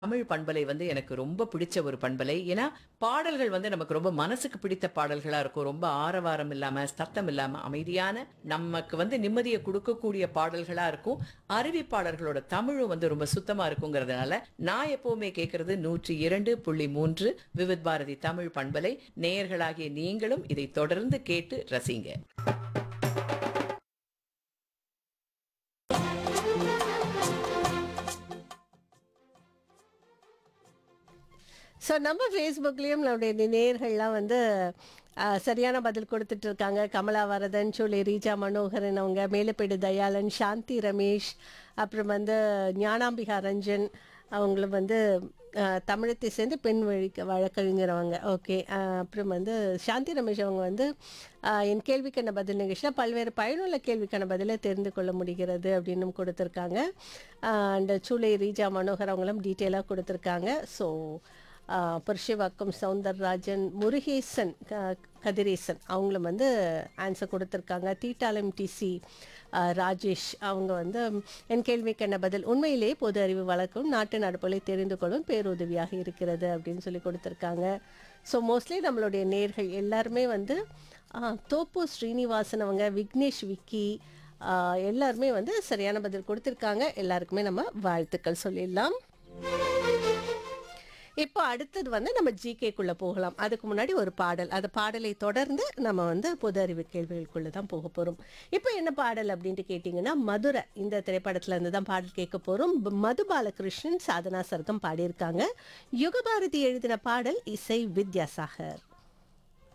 தமிழ் பண்பலை வந்து எனக்கு ரொம்ப பிடிச்ச ஒரு பண்பலை ஏன்னா பாடல்கள் வந்து நமக்கு ரொம்ப மனசுக்கு பிடித்த பாடல்களா இருக்கும் ரொம்ப ஆரவாரம் இல்லாம சத்தம் இல்லாம அமைதியான நமக்கு வந்து நிம்மதியை கொடுக்கக்கூடிய பாடல்களா இருக்கும் அறிவிப்பாளர்களோட தமிழும் வந்து ரொம்ப சுத்தமா இருக்குங்கிறதுனால நான் எப்பவுமே கேட்கறது நூற்றி இரண்டு புள்ளி மூன்று விவித் பாரதி தமிழ் பண்பலை நேயர்களாகிய நீங்களும் இதை தொடர்ந்து கேட்டு ரசிங்க ஸோ நம்ம ஃபேஸ்புக்லேயும் நம்மளுடைய நேயர்கள்லாம் வந்து ஆ, சரியான பதில் கொடுத்துட்டு இருக்காங்க கமலா வரதன் சோலை ரீஜா மனோகரன் அவங்க மேலப்பேடு தயாளன் சாந்தி ரமேஷ் அப்புறம் வந்து ஞானாம்பிகா ரஞ்சன் அவங்களும் வந்து ஆ, தமிழத்தை சேர்ந்து பெண் வழிக்க வழக்கறிஞரவங்க ஓகே அப்புறம் வந்து சாந்தி ரமேஷ் அவங்க வந்து ஆ, என் கேள்விக்கான பதில் நிகழ்ச்சியில் பல்வேறு பயனுள்ள கேள்விக்கான பதிலை தெரிந்து கொள்ள முடிகிறது அப்படின்னு கொடுத்துருக்காங்க அண்ட் சூளை ரீஜா மனோகர் அவங்களும் டீட்டெயிலாக கொடுத்துருக்காங்க ஸோ புருஷவாக்கம் சவுந்தரராஜன் முருகேசன் க- கதிரேசன் அவங்களும் வந்து ஆன்சர் கொடுத்துருக்காங்க தீட்டாலம் டிசி ராஜேஷ் அவங்க வந்து என் கேள்விக்கு என்ன பதில் உண்மையிலேயே பொது அறிவு வழக்கும் நாட்டு நடப்புகளை தெரிந்து கொள்ளும் பேருதவியாக இருக்கிறது அப்படின்னு சொல்லி கொடுத்துருக்காங்க ஸோ மோஸ்ட்லி நம்மளுடைய நேர்கள் எல்லாருமே வந்து ஆ, தோப்பு ஸ்ரீனிவாசன் அவங்க விக்னேஷ் விக்கி ஆ, எல்லாருமே வந்து சரியான பதில் கொடுத்துருக்காங்க எல்லாருக்குமே நம்ம வாழ்த்துக்கள் சொல்லிடலாம் இப்போ அடுத்தது வந்து நம்ம ஜிகேக்குள்ளே போகலாம் அதுக்கு முன்னாடி ஒரு பாடல் அந்த பாடலை தொடர்ந்து நம்ம வந்து பொது அறிவு கேள்விகளுக்குள்ளே தான் போக போகிறோம் இப்போ என்ன பாடல் அப்படின்ட்டு கேட்டிங்கன்னா மதுரை இந்த திரைப்படத்துல இருந்து தான் பாடல் கேட்க போகிறோம் மது பாலகிருஷ்ணன் சாதனா சர்க்கம் பாடியிருக்காங்க யுகபாரதி எழுதின பாடல் இசை வித்யாசாகர்